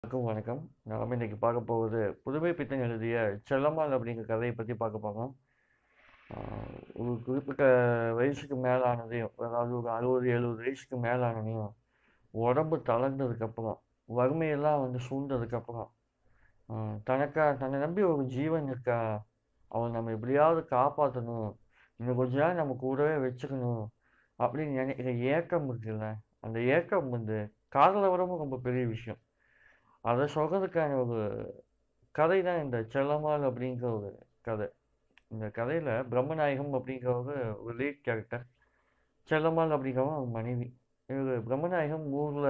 அனைவருக்கும் வணக்கம். நாம இன்னைக்கு பார்க்க போவது புதுமை பித்தன் எழுதிய செல்லம்மாள் அப்படிங்கிற கதையை பத்தி பார்க்க போறோம். ஆ, ஒரு குறிப்பிட்ட வயசுக்கு மேலானதையும், அதாவது ஒரு 60, 70 வயசுக்கு மேலானதையும், உடம்பு தளர்ந்ததுக்கப்புறம், வறுமையெல்லாம் வந்து சூழ்ந்ததுக்கப்புறம், ஆ, தனக்கா தன்னை நம்பி ஒரு ஜீவன் இருக்கா, அவள நம்ம எப்படியாவது காப்பாத்தணும், இன்னும் கொஞ்ச நாள் நம்ம கூடவே வச்சுக்கணும், அப்படின்னு நினைக்கிற ஏக்கம் இருக்குல்ல, அந்த ஏக்கம் வந்து காதல விடவும் ரொம்ப பெரிய விஷயம். அத சொல்றதுக்கான ஒரு கதை தான் இந்த செல்லம்மாள் அப்படிங்கிற ஒரு கதை. இந்த கதையில பிரம்மநாயகம் அப்படிங்கிறவரு ஒரு லீட் கேரக்டர். செல்லம்மாள் அப்படிங்கிறவங்க அவங்க மனைவி. இவரு பிரம்மநாயகம் ஊர்ல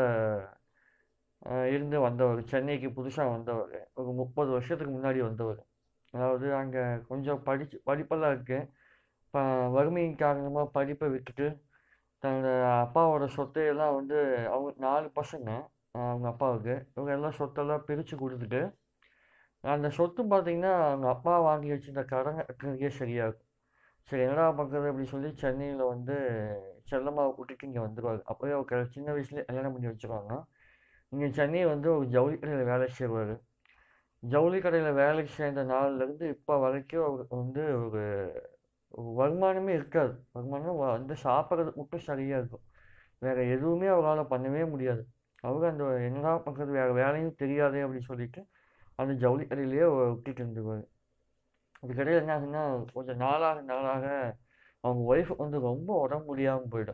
அ இருந்து வந்தவரு. சென்னைக்கு புதுசா வந்தவரு. ஒரு 30 வருஷத்துக்கு முன்னாடி வந்தவரு. அதாவது அங்க கொஞ்சம் படிச்சு படிப்பெல்லாம் இருக்கு. ப வறுமையின் காரணமா படிப்ப விட்டுட்டு, தன்னோட அப்பாவோட சொத்தையெல்லாம் வந்து அவங்க 4 பசங்க, அ அவங்க அப்பாவுக்கு. இவங்க எல்லாம் சொத்தெல்லாம் பிரிச்சு குடுத்துட்டு, அந்த சொத்து பார்த்தீங்கன்னா, அவங்க அப்பா வாங்கி வச்சிருந்த கடன கட்டுறதுக்கே சரியா இருக்கும். சரி என்னடா பண்றது அப்படின்னு சொல்லி சென்னையில வந்து செல்லம்மாவ கூட்டிட்டு இங்க வந்துருவாரு. அப்பவே அவருக்கு சின்ன வயசுலயே கல்யாணம் பண்ணி வச்சுருவாங்க. இங்க சென்னை வந்து ஒரு ஜவுளி கடையில வேலைக்கு சேருவாரு. ஜவுளி கடையில வேலைக்கு சேர்ந்த நாள்லருந்து இப்ப வரைக்கும் அவருக்கு வந்து ஒரு ஒரு வருமானமே இருக்காது. வருமானம் வந்து சாப்பிடுறதுக்கு மட்டும் சரியா இருக்கும். வேற எதுவுமே அவரால பண்ணவே முடியாது. அவரு அந்த என்னடா பண்றது வேற வேலையும் தெரியாதே அப்படின்னு சொல்லிட்டு, அந்த ஜவுளி கடையிலேயே ஒட்டிட்டு இருந்துருவாரு. இதுக்கிடையில என்ன ஆகுன்னா, கொஞ்சம் நாளாக நாளாக அவங்க ஒய்ஃப்க்கு வந்து ரொம்ப உடம்பு முடியாம போயிடும்.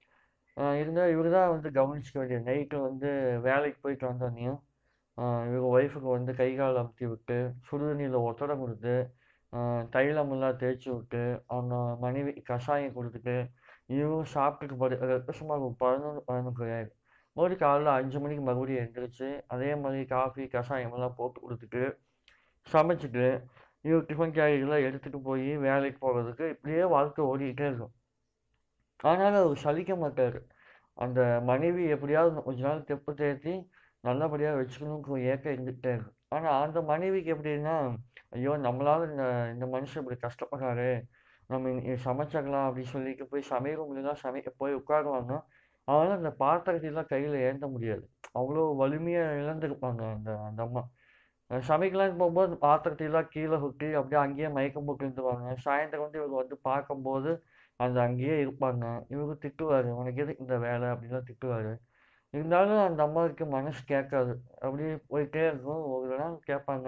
அ இருந்தா இவரு தான் வந்து கவனிச்சுக்க வேண்டியது. நைட்டு வந்து வேலைக்கு போயிட்டு வந்தோனயும், அ இவங்க ஒய்ஃப்க்கு வந்து கை, கால் அமுத்தி விட்டு, சுடுதண்ணீல ஒத்தடம் குடுத்து, அ தைலமெல்லாம் தேய்ச்சு விட்டு, அவங்க மனைவிக்கு கஷாயம் குடுத்துட்டு, இவரும் சாப்பிட்டுட்டு படுக்கறதுக்கு சுமார் ஒரு 11, 11:30 ஆயிடும். மறுபடியும் காலைல 5 மணிக்கு மறுபடியும் எந்திரிச்சு, அதே மாரி காஃபி, கஷாயமெல்லாம் போட்டு குடுத்துட்டு, சமைச்சுட்டு, இவரு டிஃபன் கேரியர்லாம் எடுத்துட்டு போயி வேலைக்கு போறதுக்கு இப்படியே வாழ்க்கை ஓடிக்கிட்டே இருக்கும். ஆனாலும் அவரு சலிக்க மாட்டாரு. அந்த மனைவி எப்படியாவது கொஞ்ச நாள் தெப்பு தேத்தி, நல்லபடியா வச்சுக்கணுங்கிற ஒரு ஏக்கம் இருந்துகிட்டே இருக்கும். ஆனா அந்த மனைவிக்கு எப்படின்னா, ஐயோ! நம்மளால இந்த இந்த மனுஷன் இப்படி கஷ்டப்படுறாரே, நம்ம இன்னைக்கு சமைச்சிடலாம் அப்படின்னு சொல்லிட்டு போய் சமையல் ரூம்லலாம் சமைக்க போய் உட்காருவாங்க. அவங்களால அந்த பாத்திரத்தைலாம் கையில ஏந்த முடியாது. அவ்வளோ வலிமையா இழந்திருப்பாங்க அந்த அந்த அம்மா. அ சமைக்கலான்னு போகும்போது அந்த பாத்திரத்தைலாம் கீழ கொட்டி அப்படியே அங்கேயே மயக்கம் போட்டு விழுந்துருவாங்க. சாயந்தரம் வந்து இவரு வந்து பார்க்கும்போது, அந்த அங்கேயே இருப்பாங்க. இவரு திட்டுவாரு. "உனக்கு எதுக்கு இந்த வேலை?" அப்படின்லாம் திட்டுவாரு. இருந்தாலும் அந்த அம்மாவுக்கு மனசு கேட்காது. அப்படியே போயிட்டே இருக்கும். ஒரு நாள் கேட்பாங்க,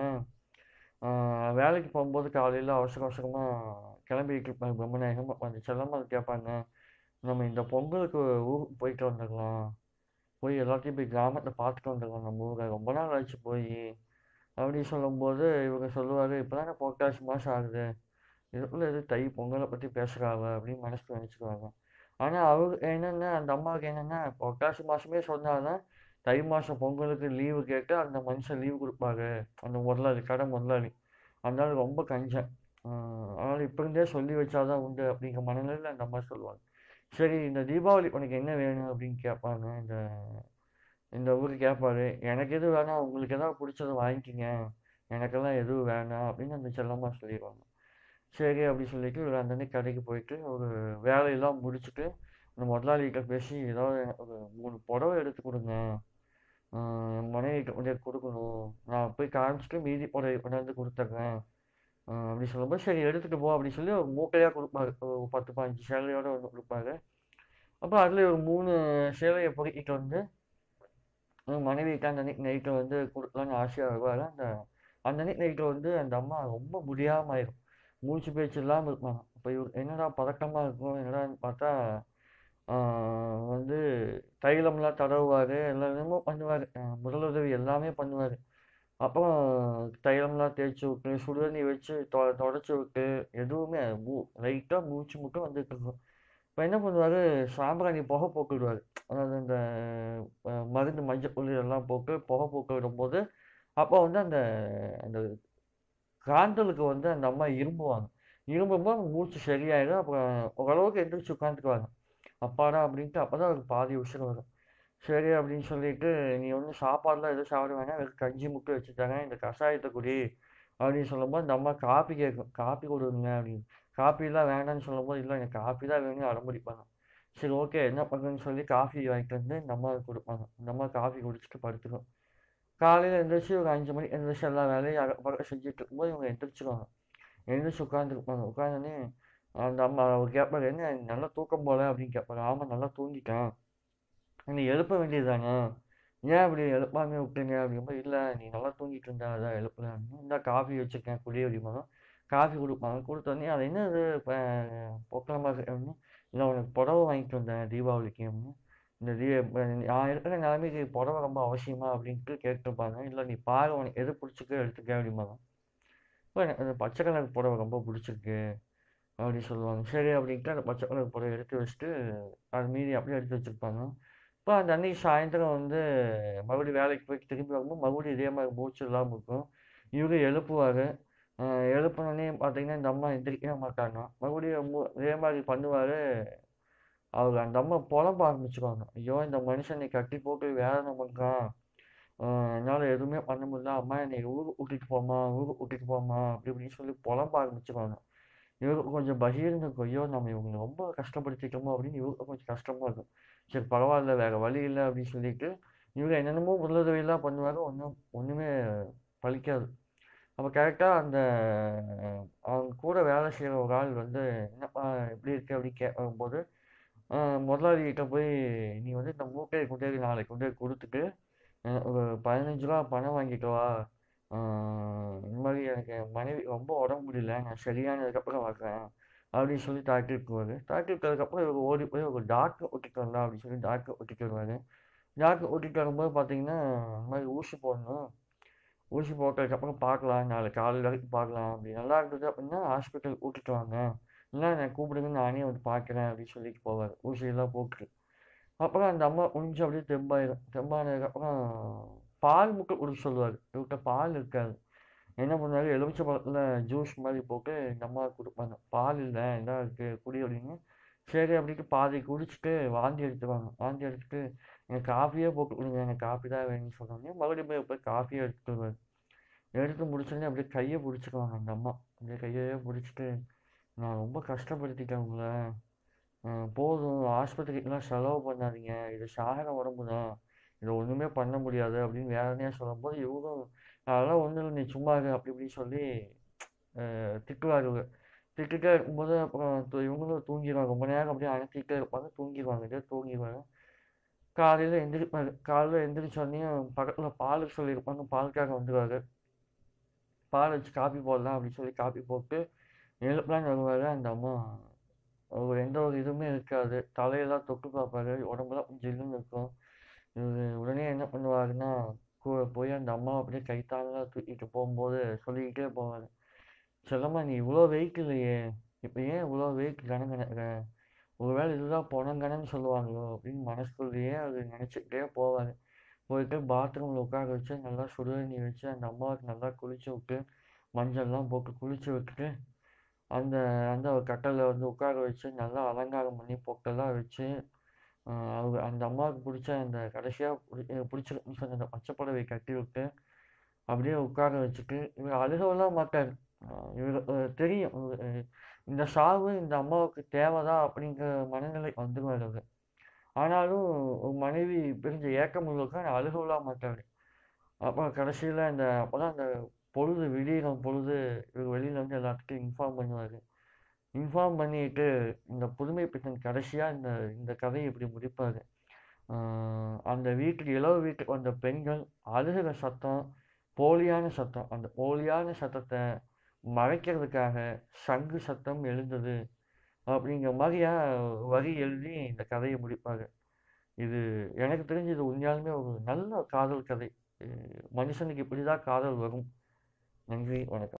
அ வேலைக்கு போகும்போது காலையில அவசர அவசரமா கிளம்பிட்டு இருப்பாரு பிரம்மநாயகம். அப்ப அந்த செல்லம்மாள் கேட்பாங்க, "நம்ம இந்த பொங்கலுக்கு ஊருக்கு போயிட்டு வந்துரலாம். போய் எல்லாத்தையும் போய் கிராமத்த பார்த்துட்டு வந்துரலாம் நம்ம ஊர. ரொம்ப நாள் ஆச்சு போயி." அப்படின்னு சொல்லும்போது, இவரு சொல்லுவாரு, "இப்ப தானே புரட்டாசி மாசம் ஆகுது. இதுக்குள்ள எதுக்கு தை பொங்கல பத்தி பேசுறா அவ?" அப்படின்னு மனசுல நினைச்சுக்குவாங்க. ஆனா அவரு என்னன்னா, அந்த அம்மாவுக்கு என்னன்னா, புரட்டாசி மாசமே சொன்னா தான், தை மாசம் பொங்கலுக்கு லீவு கேட்டு அந்த மனுஷன் லீவு குடுப்பாரு. அந்த முதலாளி, கடை முதலாளி. அதனால ரொம்ப கஞ்சன். அ அதனால இப்ப இருந்தே சொல்லி வச்சா தான் உண்டு அப்படிங்கிற மனநிலையில அந்த அம்மா சொல்லுவாங்க. சரி இந்த தீபாவளிக்கு உனக்கு என்ன வேணும் அப்படின்னு கேட்பாங்க. இந்த இந்த இவரு கேட்பாரு. "எனக்கு எதுவும் வேணாம். உங்களுக்கு ஏதாவது புடிச்சத வாங்கிக்கங்க. எனக்கெல்லாம் எதுவும் வேணாம்." அப்படின்னு அந்த செல்லம்மா சொல்லிருவாங்க. சரி அப்படின்னு சொல்லிட்டு இவரு அந்த அன்னைக்கு கடைக்கு போயிட்டு, ஒரு வேலையெல்லாம் முடிச்சுட்டு, அந்த முதலாளிகிட்ட பேசி, "ஏதாவது எனக்கு ஒரு 3 புடவ எடுத்து குடுங்க. அ என் மனைவிக்கு கொண்டு போய் குடுக்கணும். நான் போய் காமிச்சுட்டு மீதி புடவைய கொண்டாந்து குடுத்துர்றேன்." அ அப்படி சொல்லும்போது, "சரி எடுத்துட்டு போ." அப்படின்னு சொல்லி ஒரு மூட்டையா குடுப்பாரு. ஒரு 10, 15 சேலையோட வந்து குடுப்பாரு. அப்புறம் அதுல ஒரு 3 சேலைய பொறுக்கிட்டு வந்து, அவங்க மனைவிக்கு அந்த அன்னைக்கு நைட்டு வந்து குடுக்கலாம்னு ஆசையா வருவாரு. அந்த அந்த அன்னைக்கு நைட்டு வந்து அந்த அம்மா ரொம்ப முடியாம ஆயிரும். மூச்சு பேச்சு இல்லாம இருப்பாங்க. அப்ப இவரு என்னடா பதட்டமா இருக்கும், என்னடான்னு பார்த்தா, ஆ வந்து தைலம்லாம் தடவுவாரு. எல்லா விதமும் பண்ணுவாரு. அ முதலுதவி எல்லாமே பண்ணுவாரு. அப்புறம் தைலம்லாம் தேய்ச்சு விட்டு, சுடுதண்ணி வச்சு தொ தொடச்சு விட்டு, எதுவுமே மூ லைட்டா மூச்சு மட்டும் வந்துட்டு இருக்கும். இப்ப என்ன பண்ணுவாரு, சாம்பிராணி புகை போட்டு விடுவாரு. அதாவது இந்த அ மருந்து மஞ்சள் இதெல்லாம் போட்டு புகை போட்டு விடும்போது, அப்ப வந்து அந்த அந்த காந்தலுக்கு வந்து அந்த அம்மா இரும்புவாங்க. இரும்பும்போது மூச்சு சரியாயிடும். அப்புறம் ஓரளவுக்கு எந்திரிச்சு உட்காந்துக்குவாங்க. அப்பாடா! அப்படின்ட்டு அப்பதான் அவருக்கு பாதி உசுரு வரும். சரி அப்படின்னு சொல்லிட்டு, "நீ ஒண்ணும் சாப்பாடுலாம் எதுவும் சாப்பிட வேணாம். வெறும் கஞ்சி மட்டும் வச்சு தரேன். இந்த கஷாயத்த குடி." அப்படின்னு சொல்லும்போது, அந்த அம்மா காப்பி கேட்கும். "காப்பி குடுங்க" அப்படின்னு. காப்பிலாம் வேணான்னு சொல்லும்போது, "இல்ல எனக்கு காப்பி தான் வேணும்னு" அடம்பிடிப்பாங்க. சரி ஓகே என்ன பண்றதுன்னு சொல்லி காஃபி வாங்கிட்டு வந்து இந்த அம்மாவுக்கு குடுப்பாங்க. இந்த அம்மா காஃபி குடிச்சுட்டு படுத்துக்கும். காலையில் எந்திரிச்சு ஒரு அஞ்சு மணி எந்திரிச்சு எல்லா வேலையும் அக பக செஞ்சுட்டு இருக்கும்போது இவங்க எந்திரிச்சிருவாங்க எந்திரிச்சு உட்காந்துருப்பாங்க உட்காந்தோடனே அந்த அம்மா அவர் கேட்பாரு என்ன நல்லா தூக்கம் போல அப்படின்னு கேட்பாரு ஆமாம் நல்லா தூங்கிட்டேன் நீ எழுப்ப வேண்டியது தானே ஏன் அப்படி எழுப்பாமே விட்டீங்க அப்படிங்கும்போது இல்லை நீ நல்லா தூங்கிட்டு இருந்தா அதான் எழுப்பல இந்த காஃபி வச்சுருக்கேன் குடி அப்படிம்பாங்க காஃபி கொடுப்பாங்க கொடுத்தோடனே அது என்னது இப்போ பொக்கலமாக அப்படின்னு இல்லை உனக்கு புடவை வாங்கிட்டு வந்தேன் தீபாவளிக்கு அப்படின்னு இந்த தீ இப்ப நான் இருக்கிற நிலைமைக்கு புடவை ரொம்ப அவசியமா அப்படின்ட்டு கேட்டிருப்பாங்க இல்லை நீ பாரு உனக்கு எது பிடிச்சிருக்கோ எடுத்துக்க அப்படிம்பாங்க இப்போ எனக்கு அந்த பச்சை கலர் புடவை ரொம்ப பிடிச்சிருக்கு அப்படின்னு சொல்லுவாங்க சரி அப்படின்ட்டு அந்த பச்சை கலர் புடவை எடுத்து வச்சுட்டு அது மீதி அப்படியே எடுத்து வச்சுருப்பாங்க இப்போ அந்த அன்னைக்கு சாயந்தரம் வந்து மறுபடியும் வேலைக்கு போய் திரும்பி வரும்போது மறுபடியும் இதே மாதிரி மூச்சு இல்லாமல் இருக்கும் இவரு எழுப்புவார் எழுப்பினோடனே பார்த்தீங்கன்னா இந்த அம்மா எந்திரிக்கவே மாட்டாங்க மறுபடியும் மு- இதே மாதிரி பண்ணுவார் அவர் அந்த அம்மா புலம்ப ஆரம்பிச்சுருவாங்க ஐயோ இந்த மனுஷன் நீ கட்டி போட்டு வேதனை பண்ணுறான் என்னால் எதுவுமே பண்ண முடியல அம்மா என்னை ஊருக்கு கூட்டிகிட்டு போமா ஊருக்கு கூட்டிகிட்டு போமா அப்படி இப்படின்னு சொல்லி புலம்ப ஆரம்பிச்சுருவாங்க இவருக்கு கொஞ்சம் பகீர்னு இருக்கும் ஐயோ நம்ம இவங்க ரொம்ப கஷ்டப்படுத்திட்டோமோ அப்படின்னு இவருக்கு கொஞ்சம் கஷ்டமாக இருக்கும் சரி பரவாயில்ல வேறு வழி இல்லை அப்படின்னு சொல்லிட்டு இவங்க என்னென்னமோ முதலுதவியெல்லாம் பண்ணுவாங்க ஒன்றும் ஒன்றுமே பலிக்காது அப்போ கரெக்டாக அந்த அஹ், அவங்க கூட வேலை செய்கிற ஒரு ஆள் வந்து என்னப்பா எப்படி இருக்கு அப்படின்னு கேட்கும்போது முதலாளிகிட்ட போய் நீ வந்து இந்த மூட்டையை கொண்டு போய் நாளைக்கு கொண்டு போய் கொடுத்துட்டு அஹ், ஒரு பதினஞ்சு ரூபா பணம் வாங்கிட்டு வா அஹ், இந்த மாதிரி எனக்கு என் மனைவி ரொம்ப உடம்பு முடியல நான் சரியானதுக்கப்புறம் வர்றேன் அப்படின்னு சொல்லி டாக்டருக்கு வருவார் டாக்டருக்கு அதுக்கப்புறம் இவர் ஓடி போய் ஒரு டாக்டர் ஒட்டிட்டு வரலாம் அப்படின்னு சொல்லி டாக்டர் ஒட்டிட்டு வருவார் டாக்டர் ஒட்டிட்டு வரும்போது பார்த்தீங்கன்னா இந்த மாதிரி ஊசி போடணும் ஊசி போட்டதுக்கப்புறம் பார்க்கலாம் நாளைக்கு காலையில் வரைக்கும் பார்க்கலாம் அப்படி நல்லா இருந்தது அப்படின்னா ஹாஸ்பிட்டல் கூட்டிட்டு வாங்க இல்லை நான் கூப்பிடுங்க நானே வந்து பார்க்குறேன் அப்படின்னு சொல்லிட்டு போவார் ஊசியெல்லாம் போட்டு அப்புறம் அந்த அம்மா கொஞ்சம் அப்படியே தெம்பாயிரும் தெம்பானதுக்கப்புறம் பால் மட்டும் குடிக்க சொல்லுவார் இவர்கிட்ட பால் இருக்காது என்ன பண்ணுவாரு எலுமிச்சை பழத்தில் ஜூஸ் மாதிரி போட்டு இந்த அம்மா கொடுப்பாங்க பால் இல்லை என்ன இருக்குது குடி அப்படின்னு சரி அப்படின்ட்டு பாதி குடிச்சிட்டு வாந்தி எடுத்துருவாங்க வாந்தி எடுத்துட்டு எனக்கு காஃபியே போட்டு கொடுங்க எனக்கு காஃபி தான் வேணும்னு சொன்னோடனே மறுபடியும் போய் போய் காஃபியே எடுத்துட்டு வருவார் எடுத்து முடிச்சோடனே அப்படியே கையை பிடிச்சிக்குவாங்க அந்த அம்மா அப்படியே கையையே பிடிச்சிட்டு நான் ரொம்ப கஷ்டப்படுத்திட்டேன் உங்களை அஹ் போதும் ஆஸ்பத்திரிக்கெலாம் செலவு பண்ணாதீங்க இது சாகிற உடம்பு தான் இதை ஒன்றுமே பண்ண முடியாது அப்படின்னு வேதனையாக சொல்லும்போது இவரும் அதெல்லாம் ஒன்றும் இல்லை நீ சும்மா இரு அப்படி இப்படின்னு சொல்லி அஹ் திட்டுவார் இவர் திட்டுட்டே இருக்கும்போது அப்புறம் து- இவங்களும் தூங்கிடுவாங்க ரொம்ப நேரம் அப்படியே அனுப்பிட்டே இருப்பாங்க தூங்கிடுவாங்க இதே தூங்கிடுவாங்க காலையில் எந்திரிப்பாரு காலையில் எந்திரிச்சோடனே பக்கத்தில் பாலுக்கு சொல்லியிருப்பாங்க பாலுக்காக வந்துடுவார் பால் வச்சு காப்பி போடலாம் அப்படின்னு சொல்லி காப்பி போட்டு எழுப்பலான்னு வருவார் அந்த அம்மா ஒரு எந்த ஒரு இதுவுமே இருக்காது தலையெல்லாம் தொட்டு பார்ப்பாரு உடம்புலாம் கொஞ்சம் ஜில்லுன்னு இருக்கும் இவரு உடனே என்ன பண்ணுவாருன்னா கூட போய் அந்த அம்மா அப்படியே கைத்தால தூக்கிட்டு போகும்போது சொல்லிக்கிட்டே போவார் செல்லம்மா நீ இவ்வளோ வெயிட் இல்லையே இப்போ ஏன் இவ்வளோ வெயிட் கணக்கணக்கிற ஒருவேளை இதுதான் பொணங்கணன்னு சொல்லுவாங்களோ அப்படின்னு மனசுக்குள்ளேயே அது நினச்சிக்கிட்டே போவார் போயிட்டு பாத்ரூமில் உட்கார வச்சு நல்லா சுடுதண்ணி வச்சு அந்த அம்மாவுக்கு நல்லா குளிச்சு விட்டு மஞ்சள்லாம் போட்டு குளிச்சு விட்டுட்டு அந்த அந்த கட்டலில் வந்து உட்கார வச்சு நல்லா அலங்காரம் பண்ணி பொட்டெல்லாம் வச்சு ஆஹ் அவங்க அந்த அம்மாவுக்கு பிடிச்ச அந்த கடைசியாக பிடிச்சிருக்குன்னு சொன்ன அந்த பச்சை புடவை கட்டி விட்டு அப்படியே உட்கார வச்சுட்டு இவர் அழுகவெல்லாம் மாட்டார் ஆஹ் இவர் அஹ் தெரியும் இவரு, அஹ் இந்த சாவு இந்த அம்மாவுக்கு தேவைதான் அப்படிங்கிற மனநிலை வந்துருவார் அவர் ஆனாலும் ஒரு மனைவி பிரிஞ்ச ஏக்கம் உள்ளவங்க அழுகவெல்லாம் மாட்டார் அப்புறம் கடைசியில் அந்த அப்போதான் அந்த பொழுது விடியும் பொழுது இவர் வெளியில் வந்து எல்லாத்துக்கும் இன்ஃபார்ம் பண்ணுவார் இன்ஃபார்ம் பண்ணிட்டு இந்த புதுமை பித்தன் கடைசியாக இந்த இந்த கதையை இப்படி முடிப்பார் அந்த வீட்டுக்கு இளவு வீட்டுக்கு வந்த பெண்கள் அழுகிற சத்தம் போலியான சத்தம் அந்த போலியான சத்தத்தை மறைக்கிறதுக்காக சங்கு சத்தம் எழுந்தது அப்படிங்கிற மாதிரியா வரி எழுதி இந்த கதையை முடிப்பார் இது எனக்கு தெரிஞ்சு இது உண்மையாலுமே ஒரு நல்ல காதல் கதை அஹ் மனுஷனுக்கு இப்படி தான் காதல் வரும் நன்றி வணக்கம்